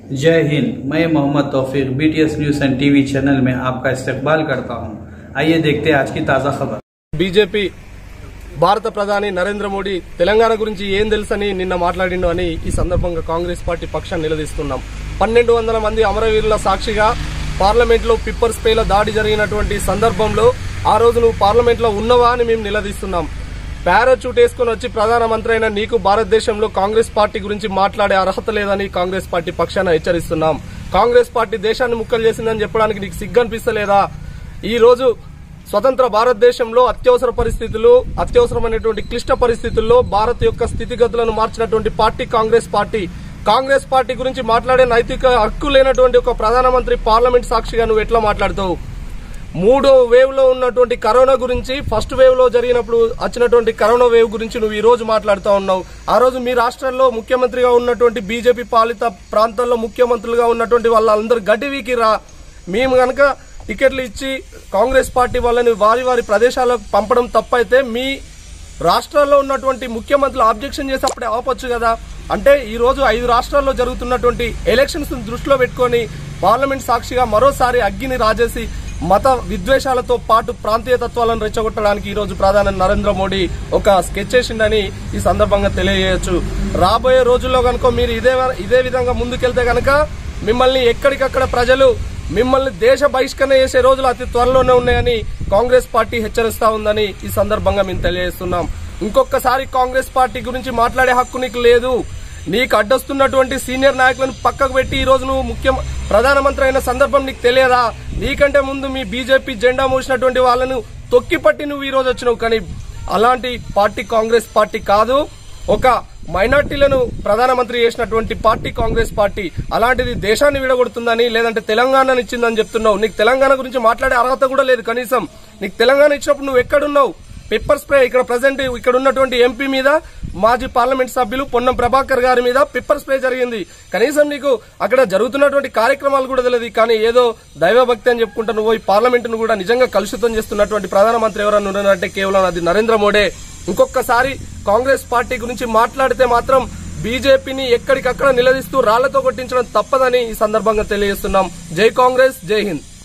जय हिंद मैं Mohammad Taufiq BTS news and TV channel में आपका इस्तकबाल करता हूं आइए देखते हैं आज की ताज़ा खबर బీజేపీ భారత ప్రధాని నరేంద్ర మోడీ తెలంగాణ గురించి ఏం తెలుసని నిన్న మాట్లాడిండు అని ఈ సందర్భంగా కాంగ్రెస్ పార్టీ పక్షాన్ని నిలదీస్తున్నాం పన్నెండు వందల మంది అమరవీరుల సాక్షిగా పార్లమెంట్లో పిప్పర్ స్పేల దాడి జరిగినటువంటి సందర్భంలో ఆ రోజు నువ్వు పార్లమెంట్లో ఉన్నవా అని మేము నిలదీస్తున్నాం పారాచూట్ వేసుకుని వచ్చి ప్రధానమంత్రి అయిన నీకు భారతదేశంలో కాంగ్రెస్ పార్టీ గురించి మాట్లాడే అర్హత లేదని కాంగ్రెస్ పార్టీ పక్షాన హెచ్చరిస్తున్నాం కాంగ్రెస్ పార్టీ దేశాన్ని ముక్కలు చేసిందని చెప్పడానికి నీకు సిగ్గు అనిపిస్తలేదా ఈ రోజు స్వతంత్ర భారతదేశంలో అత్యవసర పరిస్థితులు అత్యవసరమైనటువంటి క్లిష్ట పరిస్థితుల్లో భారత్ యొక్క స్థితిగతులను మార్చినటువంటి party Congress party Congress party గురించి మాట్లాడే నైతిక హక్కు లేనటువంటి ఒక ప్రధానమంత్రి పార్లమెంట్ సాక్షిగా నువ్వు ఎట్లా మాట్లాడుతావు మూడో వేవ్ లో ఉన్నటువంటి కరోనా గురించి ఫస్ట్ వేవ్ లో జరిగినప్పుడు వచ్చినటువంటి కరోనా వేవ్ గురించి నువ్వు ఈ రోజు మాట్లాడుతూ ఉన్నావు ఆ రోజు మీ రాష్ట్రాల్లో ముఖ్యమంత్రిగా ఉన్నటువంటి బీజేపీ పాలిత ప్రాంతాల్లో ముఖ్యమంత్రులుగా ఉన్నటువంటి వాళ్ళందరూ గడ్డి వీకి రా మేము గనక టికెట్లు ఇచ్చి కాంగ్రెస్ పార్టీ వాళ్ళని వారి వారి ప్రదేశాలకు పంపడం తప్పైతే మీ రాష్ట్రాల్లో ఉన్నటువంటి ముఖ్యమంత్రులు ఆబ్జెక్షన్ చేసి అప్పుడే ఆపొచ్చు కదా అంటే ఈ రోజు ఐదు రాష్ట్రాల్లో జరుగుతున్నటువంటి ఎలక్షన్స్ దృష్టిలో పెట్టుకొని పార్లమెంట్ సాక్షిగా మరోసారి అగ్గిని రాజేసి మత విద్వేషాలతో పాటు ప్రాంతీయ తత్వాలను రెచ్చగొట్టడానికి ఈ రోజు ప్రధాని నరేంద్ర మోడీ ఒక స్కెచ్ చేసిండని ఈ సందర్భంగా తెలియజేయచ్చు రాబోయే రోజుల్లో కనుక మీరు ఇదే ఇదే విధంగా ముందుకెళ్తే కనుక మిమ్మల్ని ఎక్కడికక్కడ ప్రజలు మిమ్మల్ని దేశ బహిష్కరణ చేసే రోజులు అతి త్వరలోనే ఉన్నాయని కాంగ్రెస్ పార్టీ హెచ్చరిస్తా ఉందని ఈ సందర్భంగా మేము తెలియజేస్తున్నాం ఇంకొకసారి కాంగ్రెస్ పార్టీ గురించి మాట్లాడే హక్కు నీకు లేదు నీకు అడ్డొస్తున్నటువంటి సీనియర్ నాయకులను పక్కకు పెట్టి ఈ రోజు నువ్వు ముఖ్య ప్రధానమంత్రి అయిన సందర్భం నీకు తెలియదా నీకంటే ముందు మీ బీజేపీ జెండా మోసినటువంటి వాళ్ళను తొక్కిపట్టి నువ్వు ఈ రోజు వచ్చినావు కానీ అలాంటి పార్టీ కాంగ్రెస్ పార్టీ కాదు ఒక మైనార్టీలను ప్రధానమంత్రి చేసినటువంటి పార్టీ కాంగ్రెస్ పార్టీ అలాంటిది దేశాన్ని విడగొడుతుందని లేదంటే తెలంగాణను ఇచ్చిందని చెప్తున్నావు నీకు తెలంగాణ గురించి మాట్లాడే అర్హత కూడా లేదు కనీసం నీకు తెలంగాణ ఇచ్చినప్పుడు నువ్వు ఎక్కడున్నావు పెప్పర్ స్ప్రే ఇక్కడ ప్రజెంట్ ఇక్కడ ఉన్నటువంటి ఎంపీ మీద మాజీ పార్లమెంట్ సభ్యులు పొన్నం ప్రభాకర్ గారి మీద పెప్పర్ స్ప్రే జరిగింది కనీసం నీకు అక్కడ జరుగుతున్నటువంటి కార్యక్రమాలు కూడా తెలియదు కానీ ఏదో దైవభక్తి అని చెప్పుకుంటా నువ్వు ఈ పార్లమెంటును కూడా నిజంగా కలుషితం చేస్తున్నటువంటి ప్రధానమంత్రి ఎవరన్నా ఉన్నారంటే కేవలం అది నరేంద్ర మోడే ఇంకొకసారి కాంగ్రెస్ పార్టీ గురించి మాట్లాడితే మాత్రం బీజేపీని ఎక్కడికక్కడ నిలదీస్తూ రాళ్లతో కొట్టించడం తప్పదని ఈ సందర్భంగా తెలియజేస్తున్నాం జై కాంగ్రెస్ జై హింద్